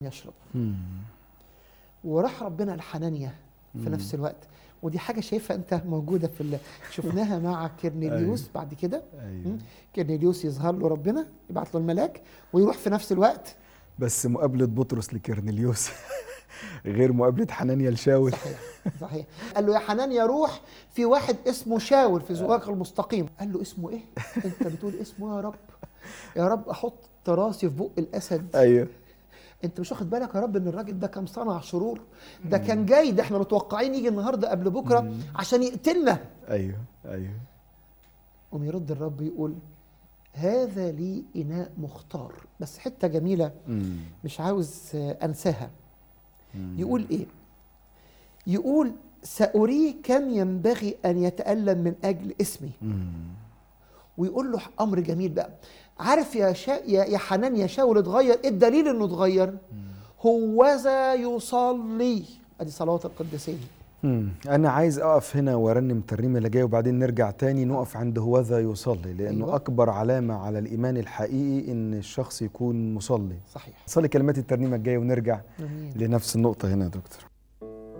يشرب مم. وراح ربنا لحنانيا في نفس الوقت ودي حاجه شايفها انت موجوده في ال... شفناها مع كيرنيليوس بعد كده ايوه مم. كيرنيليوس يظهر له ربنا يبعت له الملاك ويروح في نفس الوقت بس مقابله بطرس لكرنيليوس غير مقابله حنانيا لشاول صحيح صحيح قال له يا حنانيا روح في واحد اسمه شاول في زواج المستقيم قال له اسمه ايه انت بتقول اسمه يا رب يا رب احط راسي في بق الاسد ايوه انت مش واخد بالك يا رب ان الراجل ده كان صنع شرور ده كان جاي ده احنا متوقعين يجي النهارده قبل بكره عشان يقتلنا ايوه ايوه قوم يرد الرب يقول هذا لي اناء مختار بس حته جميله مم. مش عاوز آه، انساها يقول ايه يقول سأريه كم ينبغي أن يتألم من أجل اسمي مم. ويقول له أمر جميل بقى عارف يا شا يا يا حنان يا شاول اتغير ايه الدليل انه اتغير هوذا يصلي ادي صلوات القديسين مم. انا عايز اقف هنا وارنم الترنيمه اللي جايه وبعدين نرجع تاني نقف عند هوذا يصلي لانه أيوة. أيوة. اكبر علامه على الايمان الحقيقي ان الشخص يكون مصلي صحيح صلي كلمات الترنيمه الجايه ونرجع امين لنفس النقطه هنا يا دكتور